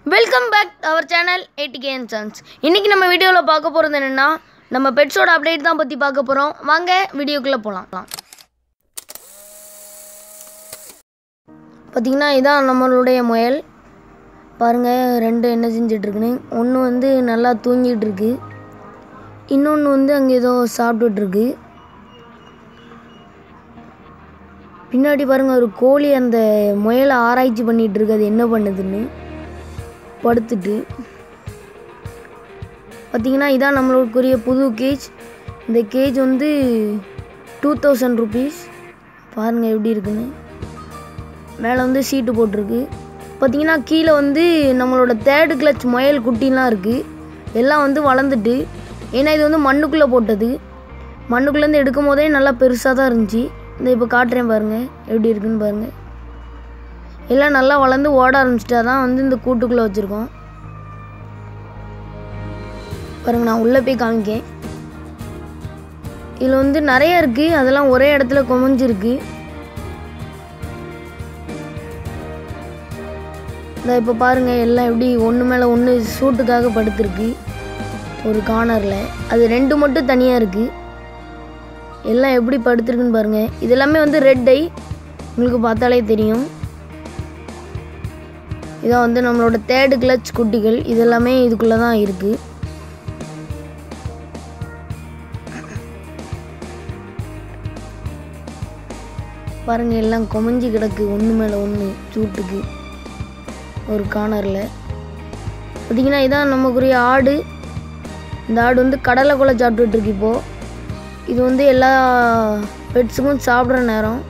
welcome back our channel eighty can suns இன்றைக்கி நம்ம வீடியோவில் பார்க்க போகிறது என்னென்னா நம்ம பெட்ஸோட அப்டேட் தான் பற்றி பார்க்க போகிறோம் வாங்க வீடியோக்குள்ளே போகலாம் பார்த்திங்கன்னா இதான் நம்மளுடைய முயல் பாருங்கள் ரெண்டு என்ன செஞ்சிட்ருக்குன்னு ஒன்று வந்து நல்லா தூங்கிட்டு இருக்கு இன்னொன்று வந்து அங்கே ஏதோ சாப்பிட்டுட்ருக்கு பின்னாடி பாருங்கள் ஒரு கோழி அந்த முயலை ஆராய்ச்சி பண்ணிகிட்டு இருக்கு அது என்ன பண்ணுதுன்னு படுத்துட்டு பார்த்தீங்கன்னா இதான் நம்மளுக்குரிய புது கேஜ் இந்த கேஜ் வந்து டூ தௌசண்ட் ருபீஸ் பாருங்கள் எப்படி இருக்குன்னு மேலே வந்து சீட்டு போட்டிருக்கு பார்த்தீங்கன்னா கீழே வந்து நம்மளோட தேர்டு கிளச் முயல் குட்டிலாம் இருக்குது எல்லாம் வந்து வளர்ந்துட்டு ஏன்னா இது வந்து மண்ணுக்குள்ளே போட்டது மண்ணுக்குள்ளேருந்து எடுக்கும் போதே நல்லா பெருசாக தான் இருந்துச்சு இந்த இப்போ காட்டுறேன் பாருங்கள் எப்படி இருக்குன்னு பாருங்கள் எல்லாம் நல்லா வளர்ந்து ஓட ஆரம்பிச்சிட்டா தான் வந்து இந்த கூட்டுக்குள்ளே வச்சுருக்கோம் பாருங்க நான் உள்ளே போய் காமிக்கேன் இதில் வந்து நிறைய இருக்குது அதெல்லாம் ஒரே இடத்துல குமிஞ்சிருக்கு இந்த இப்போ பாருங்கள் எல்லாம் எப்படி ஒன்று மேலே ஒன்று சூட்டுக்காக படுத்துருக்கு ஒரு கார்னரில் அது ரெண்டு மட்டும் தனியாக இருக்குது எல்லாம் எப்படி படுத்துருக்குன்னு பாருங்கள் இது எல்லாமே வந்து ரெட் ஐ உங்களுக்கு பார்த்தாலே தெரியும் இதான் வந்து நம்மளோட தேர்டு கிளச் குட்டிகள் இது எல்லாமே இதுக்குள்ளே தான் இருக்குது பாருங்க எல்லாம் கொமஞ்சி கிடக்கு ஒன்று மேலே ஒன்று சூட்டுக்கு ஒரு கார்னரில் பார்த்தீங்கன்னா இதான் நமக்குரிய ஆடு இந்த ஆடு வந்து கடலை கொலை சாப்பிட்டுட்டு இப்போது இது வந்து எல்லா பெட்ஸுக்கும் சாப்பிட்ற நேரம்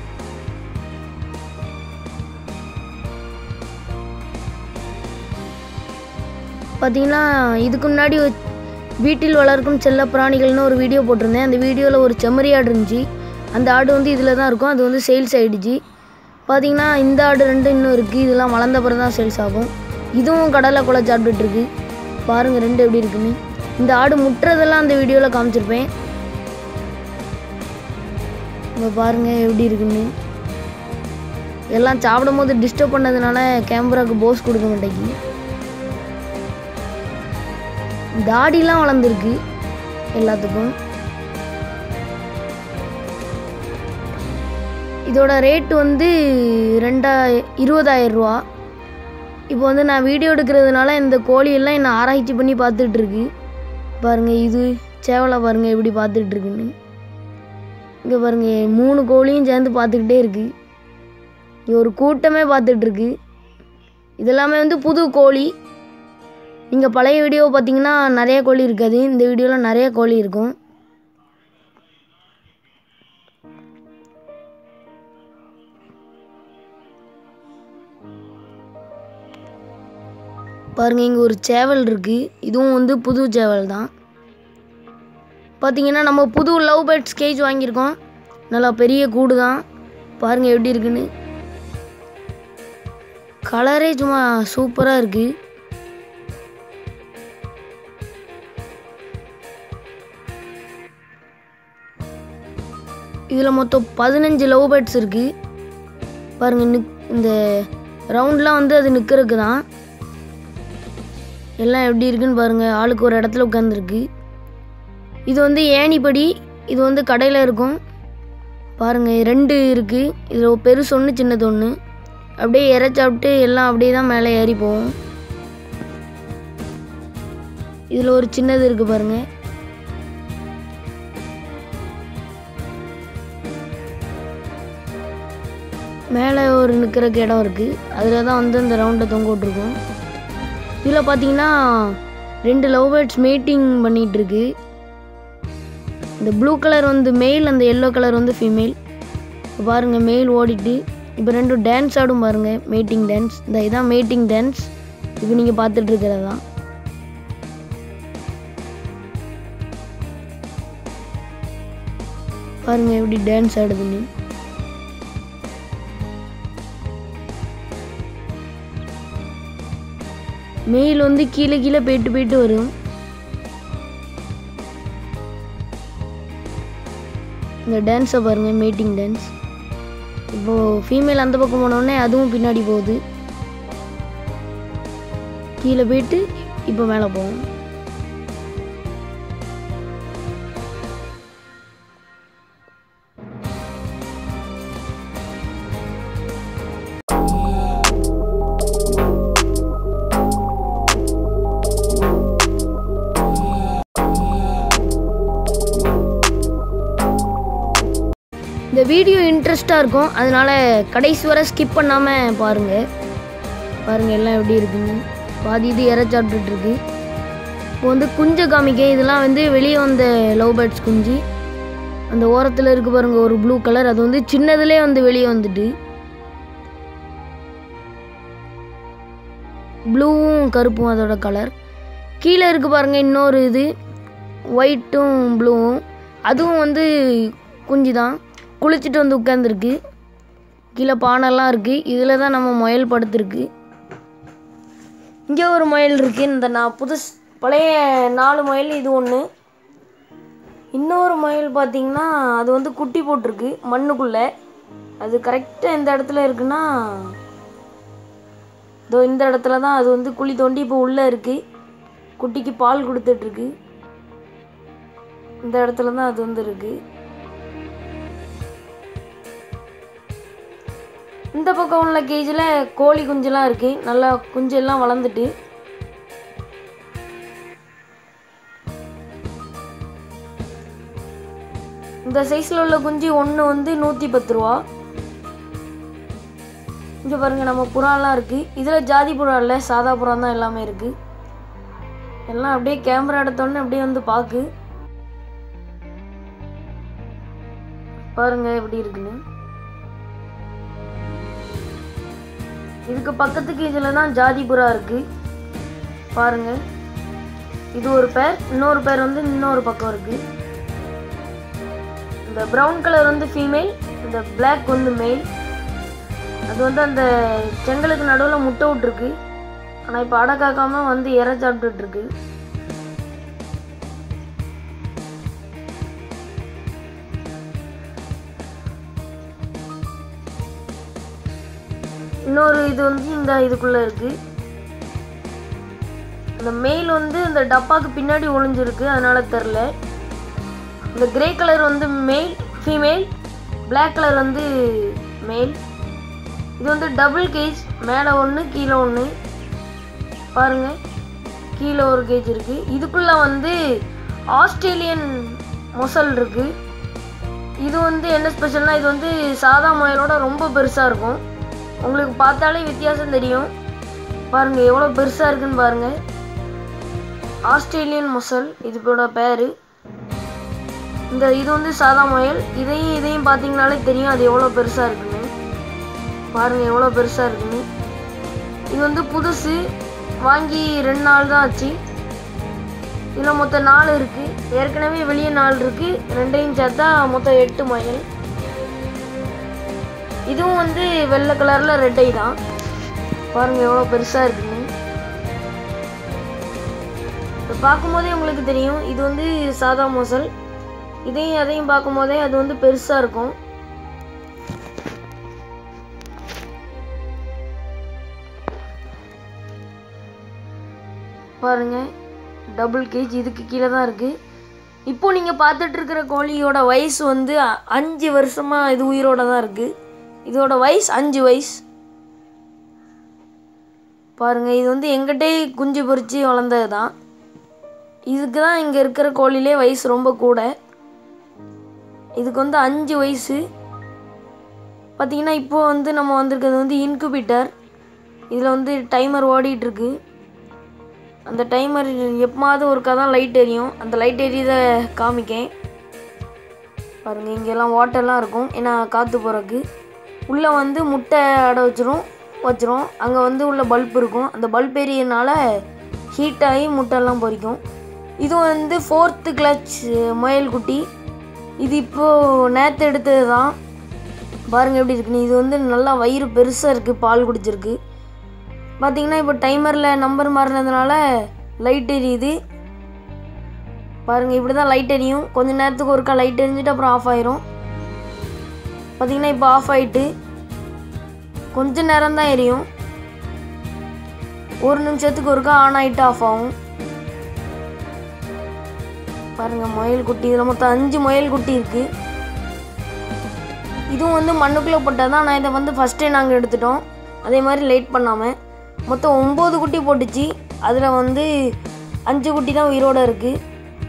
பார்த்தீங்கன்னா இதுக்கு முன்னாடி ஒரு வீட்டில் வளர்க்கும் செல்ல பிராணிகள்னு ஒரு வீடியோ போட்டிருந்தேன் அந்த வீடியோவில் ஒரு செம்மறி ஆடு இருந்துச்சு அந்த ஆடு வந்து இதில் தான் இருக்கும் அது வந்து சேல்ஸ் ஆகிடுச்சு பார்த்தீங்கன்னா இந்த ஆடு ரெண்டு இன்னும் இருக்குது இதெல்லாம் வளர்ந்த பிறகு தான் சேல்ஸ் ஆகும் இதுவும் கடலை குலை சாப்பிட்டுட்ருக்கு பாருங்கள் ரெண்டு எப்படி இருக்குன்னு இந்த ஆடு முட்டுறதெல்லாம் அந்த வீடியோவில் காமிச்சிருப்பேன் இங்கே பாருங்கள் எப்படி இருக்குன்னு எல்லாம் சாப்பிடும் போது டிஸ்டர்ப் பண்ணதுனால கேமராவுக்கு போஸ் கொடுக்க மாட்டேங்கி தாடிலாம் வளர்ந்துருக்கு எல்லாத்துக்கும் இதோட ரேட்டு வந்து ரெண்டா இருபதாயிரம் ரூபா இப்போ வந்து நான் வீடியோ எடுக்கிறதுனால இந்த கோழியெல்லாம் என்னை ஆராய்ச்சி பண்ணி பார்த்துட்டு இருக்கு பாருங்கள் இது சேவலை பாருங்கள் எப்படி பார்த்துட்டு இருக்குன்னு இங்கே பாருங்கள் மூணு கோழியும் சேர்ந்து பார்த்துக்கிட்டே இருக்கு இங்கே ஒரு கூட்டமே பார்த்துட்டு இருக்கு இதெல்லாமே வந்து புது கோழி நீங்கள் பழைய வீடியோ பார்த்தீங்கன்னா நிறைய கோழி இருக்காது இந்த வீடியோவில் நிறைய கோழி இருக்கும் பாருங்க இங்கே ஒரு சேவல் இருக்குது இதுவும் வந்து புது சேவல் தான் பார்த்தீங்கன்னா நம்ம புது லவ் பேர்ட்ஸ் கேஜ் வாங்கியிருக்கோம் நல்லா பெரிய கூடு தான் பாருங்கள் எப்படி இருக்குன்னு கலரே சும்மா சூப்பராக இருக்குது இதில் மொத்தம் பதினஞ்சு லவ் பேர்ட்ஸ் இருக்குது பாருங்கள் நிக் இந்த ரவுண்ட்லாம் வந்து அது நிற்கிறதுக்கு தான் எல்லாம் எப்படி இருக்குன்னு பாருங்கள் ஆளுக்கு ஒரு இடத்துல உட்காந்துருக்கு இது வந்து ஏணிப்படி இது வந்து கடையில் இருக்கும் பாருங்கள் ரெண்டு இருக்குது இதில் பெருசு ஒன்று சின்னது ஒன்று அப்படியே இறை சாப்பிட்டு எல்லாம் அப்படியே தான் மேலே ஏறி போகும் இதில் ஒரு சின்னது இருக்குது பாருங்கள் மேலே ஒரு நிற்கிறக்கு இடம் இருக்குது அதில் தான் வந்து அந்த ரவுண்டை தொங்க விட்ருக்கோம் இதில் பார்த்தீங்கன்னா ரெண்டு லவ் பேர்ட்ஸ் மீட்டிங் பண்ணிகிட்டு இருக்கு இந்த ப்ளூ கலர் வந்து மேல் அந்த எல்லோ கலர் வந்து ஃபீமேல் இப்போ பாருங்கள் மெயில் ஓடிட்டு இப்போ ரெண்டும் டான்ஸ் ஆடும் பாருங்கள் மேட்டிங் டான்ஸ் இந்த இதான் மேட்டிங் டான்ஸ் இப்போ நீங்கள் பார்த்துட்டு இருக்கிறது தான் பாருங்கள் எப்படி டான்ஸ் ஆடுதுன்னு மெயில் வந்து கீழே கீழே போயிட்டு போயிட்டு வரும் இந்த டான்ஸை பாருங்கள் மீட்டிங் டான்ஸ் இப்போது ஃபீமேல் அந்த பக்கம் போனோடனே அதுவும் பின்னாடி போகுது கீழே போயிட்டு இப்போ மேலே போவோம் இந்த வீடியோ இன்ட்ரெஸ்டாக இருக்கும் அதனால கடைசி வரை ஸ்கிப் பண்ணாமல் பாருங்கள் பாருங்கள் எல்லாம் எப்படி இருக்குன்னு பாதி இது இற சாப்பிட்டுட்டு இருக்கு இப்போ வந்து குஞ்சை காமிக்க இதெல்லாம் வந்து வெளியே வந்த லவ் பேர்ட்ஸ் குஞ்சு அந்த ஓரத்தில் இருக்கு பாருங்க ஒரு ப்ளூ கலர் அது வந்து சின்னதுலேயே வந்து வெளியே வந்துட்டு ப்ளூவும் கருப்பும் அதோட கலர் கீழே இருக்கு பாருங்க இன்னொரு இது ஒயிட்டும் ப்ளூவும் அதுவும் வந்து குஞ்சு தான் குளிச்சுட்டு வந்து உட்காந்துருக்கு கீழே பானைலாம் இருக்குது இதில் தான் நம்ம முயல் படுத்துருக்கு இங்கே ஒரு முயல் இருக்குது இந்த நான் புதுசு பழைய நாலு முயல் இது ஒன்று இன்னொரு முயல் பார்த்தீங்கன்னா அது வந்து குட்டி போட்டிருக்கு மண்ணுக்குள்ளே அது கரெக்டாக எந்த இடத்துல இருக்குன்னா இதோ இந்த இடத்துல தான் அது வந்து குழி தோண்டி இப்போ உள்ளே இருக்குது குட்டிக்கு பால் கொடுத்துட்ருக்கு இந்த இடத்துல தான் அது வந்து இருக்குது இந்த பக்கம் உள்ள கேஜில் கோழி குஞ்செல்லாம் இருக்குது நல்லா குஞ்செல்லாம் வளர்ந்துட்டு இந்த சைஸில் உள்ள குஞ்சு ஒன்று வந்து நூற்றி பத்து ரூபா இங்கே பாருங்கள் நம்ம புறாலாம் இருக்குது இதில் ஜாதி புறா இல்லை சாதா புறா தான் எல்லாமே இருக்குது எல்லாம் அப்படியே கேமரா எடுத்தோடனே அப்படியே வந்து பார்க்கு பாருங்க எப்படி இருக்குன்னு இதுக்கு பக்கத்துக்கு இதில் தான் ஜாதி புறா இருக்கு பாருங்க இது ஒரு பேர் இன்னொரு பேர் வந்து இன்னொரு பக்கம் இருக்கு இந்த ப்ரௌன் கலர் வந்து ஃபீமேல் இந்த Black வந்து மேல் அது வந்து அந்த செங்கலுக்கு நடுவில் முட்டை விட்டுருக்கு ஆனால் இப்போ அடை காக்காம வந்து இற சாப்பிட்டுட்டு இருக்கு இன்னொரு இது வந்து இந்த இதுக்குள்ள இருக்கு இந்த மெயில் வந்து இந்த டப்பாக்கு பின்னாடி ஒளிஞ்சிருக்கு அதனால தெரில இந்த கிரே கலர் வந்து மெயில் ஃபீமேல் Black கலர் வந்து மேல் இது வந்து டபுள் கேஜ் மேலே ஒன்று கீழே ஒன்று பாருங்க கீழே ஒரு கேஜ் இருக்கு இதுக்குள்ள வந்து ஆஸ்திரேலியன் மொசல் இருக்கு இது வந்து என்ன ஸ்பெஷல்னா இது வந்து சாதா முயலோட ரொம்ப பெருசாக இருக்கும் உங்களுக்கு பார்த்தாலே வித்தியாசம் தெரியும் பாருங்க எவ்வளோ பெருசாக இருக்குன்னு பாருங்க ஆஸ்திரேலியன் மொசல் இதுக்கோட பேர் இந்த இது வந்து சாதா முயல் இதையும் இதையும் பார்த்தீங்கனாலே தெரியும் அது எவ்வளோ பெருசாக இருக்குன்னு பாருங்க எவ்வளோ பெருசாக இருக்குன்னு இது வந்து புதுசு வாங்கி ரெண்டு நாள் தான் ஆச்சு இதில் மொத்தம் நாலு இருக்குது ஏற்கனவே வெளியே நாலு இருக்குது ரெண்டையும் சேர்த்தா மொத்தம் எட்டு முயல் இதுவும் வந்து வெள்ளை கலரில் ரெட் ஐ தான் பாருங்க எவ்வளோ பெருசாக இருக்குன்னு இப்போ பார்க்கும்போதே உங்களுக்கு தெரியும் இது வந்து சாதா மோசல் இதையும் அதையும் பார்க்கும்போதே அது வந்து பெருசாக இருக்கும் பாருங்க டபுள் கேஜ் இதுக்கு கீழே தான் இருக்குது இப்போ நீங்கள் பார்த்துட்டு இருக்கிற கோழியோட வயசு வந்து அ- அஞ்சு வருஷமாக இது உயிரோட தான் இருக்குது இதோட வயசு அஞ்சு வயசு பாருங்க இது வந்து எங்கிட்டே குஞ்சு பொரிச்சு வளர்ந்தது தான் இதுக்கு தான் இங்கே இருக்கிற கோழிலே வயசு ரொம்ப கூட இதுக்கு வந்து அஞ்சு வயசு பார்த்தீங்கன்னா இப்போ வந்து நம்ம வந்திருக்கிறது வந்து இன்குபேட்டர் இதில் வந்து டைமர் ஓடிட்டு இருக்கு அந்த டைமர் எப்பமாவது ஒருக்கா தான் லைட் எரியும் அந்த லைட் எரியத காமிக்கேன் பாருங்கள் இங்கெல்லாம் வாட்டர்லாம் இருக்கும் ஏன்னா காற்று போகிறக்கு உள்ளே வந்து முட்டை அடை வச்சிரும் வச்சிரும் அங்கே வந்து உள்ள பல்ப் இருக்கும் அந்த பல்ப் எரியனால ஹீட் ஆகி முட்டைலாம் பொரிக்கும் இது வந்து ஃபோர்த்து கிளச் முயல் குட்டி இது இப்போது நேற்று எடுத்தது தான் பாருங்கள் எப்படி இருக்குன்னு இது வந்து நல்லா வயிறு பெருசாக இருக்குது பால் குடிச்சிருக்கு பார்த்தீங்கன்னா இப்போ டைமரில் நம்பர் மாறினதுனால லைட் எரியுது பாருங்கள் இப்படி தான் லைட் எரியும் கொஞ்ச நேரத்துக்கு ஒருக்கா லைட் எரிஞ்சிட்டு அப்புறம் ஆஃப் ஆயிரும் பார்த்தீங்கன்னா இப்போ ஆஃப் ஆயிட்டு கொஞ்ச நேரம் தான் எரியும் ஒரு நிமிஷத்துக்கு ஒருக்கா ஆன் ஆகிட்டு ஆஃப் ஆகும் பாருங்கள் முயல் குட்டி இதில் மொத்தம் அஞ்சு முயல் குட்டி இருக்குது இதுவும் வந்து மண்ணுக்குள்ளே போட்டால் தான் நான் இதை வந்து ஃபஸ்ட்டே நாங்கள் எடுத்துட்டோம் அதே மாதிரி லேட் பண்ணாமல் மொத்தம் ஒம்பது குட்டி போட்டுச்சு அதில் வந்து அஞ்சு குட்டி தான் உயிரோடு இருக்குது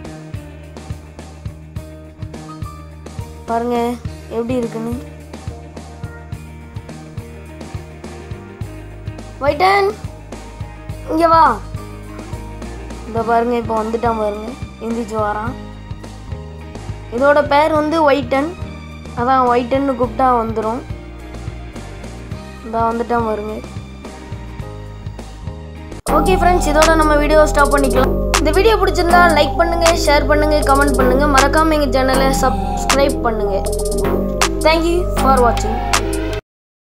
பாருங்க எப்படி இருக்குன்னு வைட்டன் இங்கே வா இந்த பாருங்க இப்போ வந்துட்டான் பாருங்க எந்திரிச்சு வரான் இதோட பேர் வந்து ஒயிட்டன் அதான் ஒயிட்டன்னு கூப்பிட்டா வந்துடும் இந்த வந்துட்டான் பாருங்க ஓகே ஃப்ரெண்ட்ஸ் இதோட நம்ம வீடியோ ஸ்டாப் பண்ணிக்கலாம் இந்த வீடியோ பிடிச்சிருந்தா லைக் பண்ணுங்க ஷேர் பண்ணுங்க கமெண்ட் பண்ணுங்க மறக்காம எங்க சேனலை சப்ஸ்கிரைப் பண்ணுங்க தேங்க்யூ ஃபார் வாட்சிங்